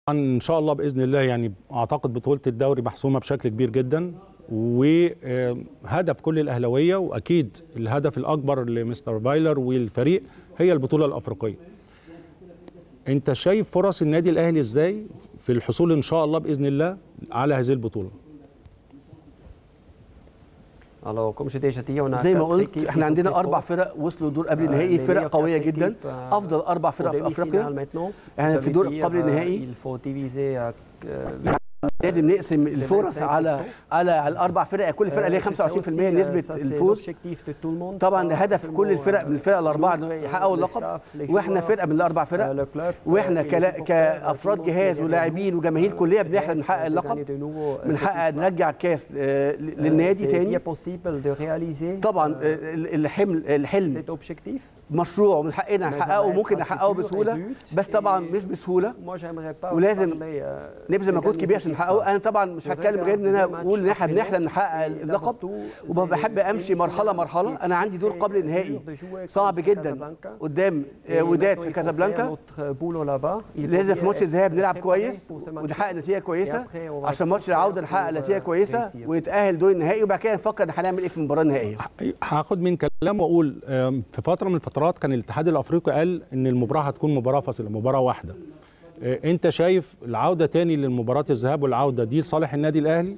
ان شاء الله باذن الله يعني اعتقد بطوله الدوري محسومه بشكل كبير جدا وهدف كل الاهلاويه واكيد الهدف الاكبر لمستر بايلر والفريق هي البطوله الافريقيه انت شايف فرص النادي الاهلي ازاي في الحصول ان شاء الله باذن الله على هذه البطوله زي ما قلت احنا عندنا اربع فرق وصلوا دور قبل النهائي فرق قويه جدا افضل اربع فرق في افريقيا احنا في دور قبل النهائي لازم نقسم الفرص على على الاربع فرق كل فرقه ليها 25% نسبه الفوز طبعا ده هدف كل الفرق من الفرق الاربعه انه يحققوا اللقب واحنا فرقه من الاربع فرق واحنا كافراد جهاز ولاعبين وجماهير كليه بنحلم نحقق اللقب بنحقق نرجع الكاس للنادي تاني طبعا الحلم الحلم مشروع ومن حقنا نحققه وممكن نحققه بسهوله بس طبعا مش بسهوله ولازم نبذل مجهود كبير عشان نحققه انا طبعا مش هتكلم غير ان انا اقول ان احنا بنحلم نحقق اللقب وبحب امشي مرحله مرحله انا عندي دور قبل النهائي صعب جدا قدام وداد في كازابلانكا لازم في ماتش الذهاب نلعب كويس ونحقق نتيجه كويسه عشان ماتش العوده نحقق نتيجه كويسه ونتاهل دور النهائي وبعد كده نفكر هنعمل ايه في المباراه النهائيه هاخد من كلام واقول في فتره من الفترات كان الاتحاد الافريقي قال ان المباراه هتكون مباراه فاصله مباراه واحده انت شايف العوده تاني للمباراه الذهاب والعوده دي لصالح النادي الاهلي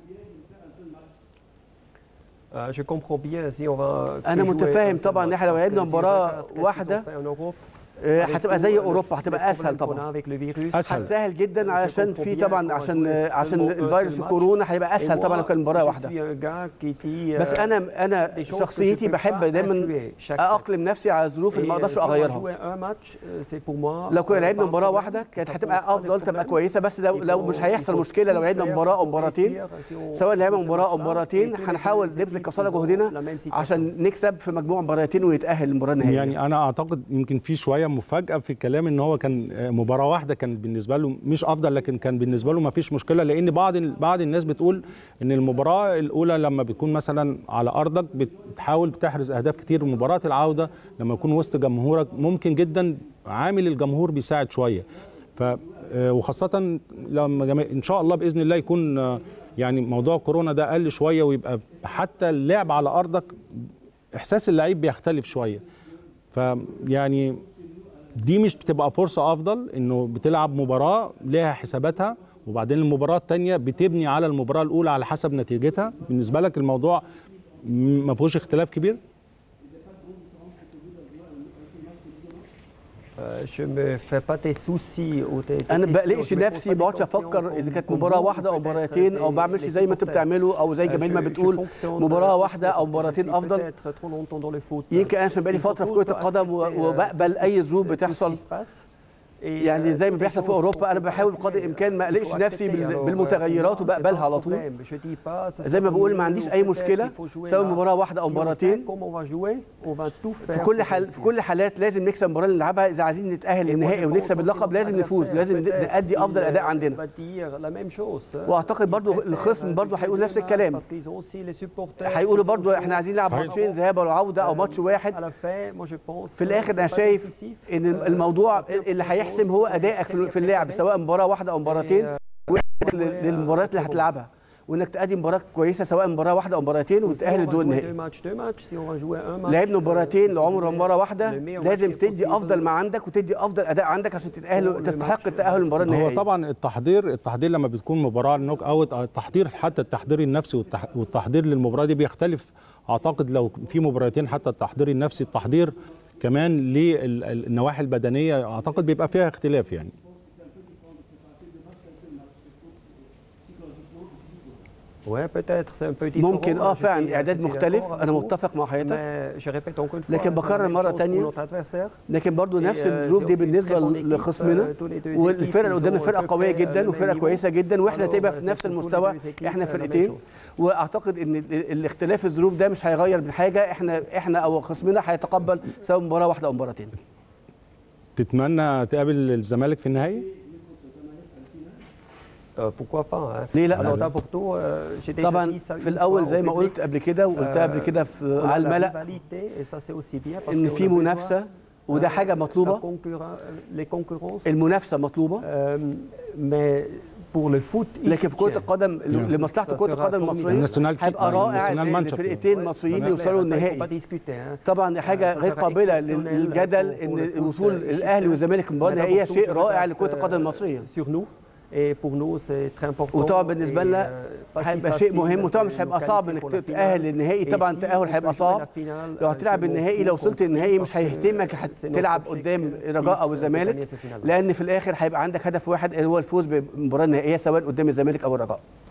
انا متفاهم طبعا ان احنا لو لعبنا مباراه واحده هتبقى زي اوروبا هتبقى اسهل طبعا اسهل هتسهل جدا علشان في طبعا عشان عشان الفيروس الكورونا هيبقى اسهل طبعا لو كان مباراه واحده بس انا انا شخصيتي بحب دايما اقلم نفسي على الظروف اللي ما اقدرش اغيرها لو كنا لعبنا مباراه واحده كانت هتبقى افضل تبقى كويسه بس لو لو مش هيحصل مشكله لو لعبنا مباراه او مباراتين سواء لعبنا مباراه او مباراتين هنحاول نبذل قصارى جهدنا عشان نكسب في مجموع مباراتين ويتاهل للمباراه النهائيه يعني انا اعتقد يمكن في شويه مفاجاه في الكلام ان هو كان مباراه واحده كانت بالنسبه له مش افضل لكن كان بالنسبه له ما فيش مشكله لان بعض بعض الناس بتقول ان المباراه الاولى لما بتكون مثلا على ارضك بتحاول بتحرز اهداف كتير مباراه العوده لما يكون وسط جمهورك ممكن جدا عامل الجمهور بيساعد شويه ف وخاصه لما ان شاء الله باذن الله يكون يعني موضوع كورونا ده قل شويه ويبقى حتى اللعب على ارضك احساس اللعيب بيختلف شويه فيعني دي مش بتبقى فرصة أفضل إنه بتلعب مباراة لها حساباتها وبعدين المباراة الثانية بتبني على المباراة الأولى على حسب نتيجتها بالنسبة لك الموضوع ما فيهوش اختلاف كبير؟ انا بقلقش نفسي ما بقعدش افكر اذا كانت مباراه واحده او مباراتين او بعملش زي ما انتوا بتعملوا او زي جميل ما بتقول مباراه واحده او مباراتين افضل يمكن انا عشان بقالي فتره في كره القدم وبقبل اي ظروف بتحصل يعني زي ما بيحصل في اوروبا انا بحاول بقدر الامكان ما اقلقش نفسي بالمتغيرات وبقبلها على طول زي ما بقول ما عنديش اي مشكله سواء مباراه واحده او مباراتين في كل حال في كل حالات لازم نكسب المباراه اللي نلعبها اذا عايزين نتاهل للنهائي ونكسب اللقب لازم نفوز لازم نادي افضل اداء عندنا واعتقد برضو الخصم برضو هيقول نفس الكلام هيقولوا برضو احنا عايزين نلعب ماتشين ذهاب وعوده او ماتش واحد في الاخر انا شايف ان الموضوع اللي هيحصل يحسم هو ادائك في اللعب سواء مباراه واحده او مباراتين للمباريات اللي هتلعبها وانك تأدي مباراه كويسه سواء مباراه واحده او مباراتين وتتاهل للدور النهائي لعبنا مباراتين لعمر مباراه واحده لازم تدي افضل ما عندك وتدي افضل اداء عندك عشان تتاهل تستحق التاهل للمباراه النهائيه هو طبعا التحضير التحضير لما بتكون مباراه نوك اوت التحضير حتى التحضير النفسي والتحضير للمباراه دي بيختلف اعتقد لو في مباراتين حتى التحضير النفسي التحضير كمان للنواحي البدنيه اعتقد بيبقى فيها اختلاف يعني ممكن اه فعلا اعداد مختلف انا متفق مع حضرتك لكن بكرر مره ثانيه لكن برضو نفس الظروف دي بالنسبه لخصمنا والفرقه اللي قدامنا فرقه قويه جدا وفرقه كويسه جدا واحنا تبقى في نفس المستوى احنا فرقتين واعتقد ان الاختلاف الظروف ده مش هيغير من حاجه احنا احنا او خصمنا هيتقبل سواء مباراه واحده او مباراتين تتمنى تقابل الزمالك في النهائي pourquoi pas ليه لا Alors d'abord euh, j'ai déjà طبعا dit ça في une الاول fois زي au ما public. قلت قبل كده وقلتها قبل كده في On a على la الملأ rivalité, et ça c'est aussi bien parce ان qu'on في a besoin منافسه وده حاجه مطلوبه les concurrences. المنافسه مطلوبه Euh, mais pour le foot, لكن في كره القدم لمصلحه كره القدم المصريه الناسيونال هيبقى كيف- رائع الناسيونال ان مانشافت. فرقتين مصريين يوصلوا النهائي طبعا دي حاجه غير قابله للجدل ان الوصول الاهلي والزمالك المباراه النهائيه شيء رائع لكره القدم المصريه sur nous. Et pour nous, c'est très important. وطبعا بالنسبه Et, لنا euh, pas si هيبقى شيء facile مهم وطبعا de مش هيبقى nous صعب qualifier انك pour la تتاهل finale. للنهائي Et طبعا si التاهل on هيبقى peut jouer صعب la finale, لو euh, هتلعب je m'en النهائي fous لو وصلت contre النهائي eux مش parce هيهتمك que c'est notre هتلعب objectif قدام de الرجاء او gagner الزمالك ce final. لان في الاخر هيبقى عندك هدف واحد اللي هو الفوز بالمباراه النهائيه سواء قدام الزمالك او الرجاء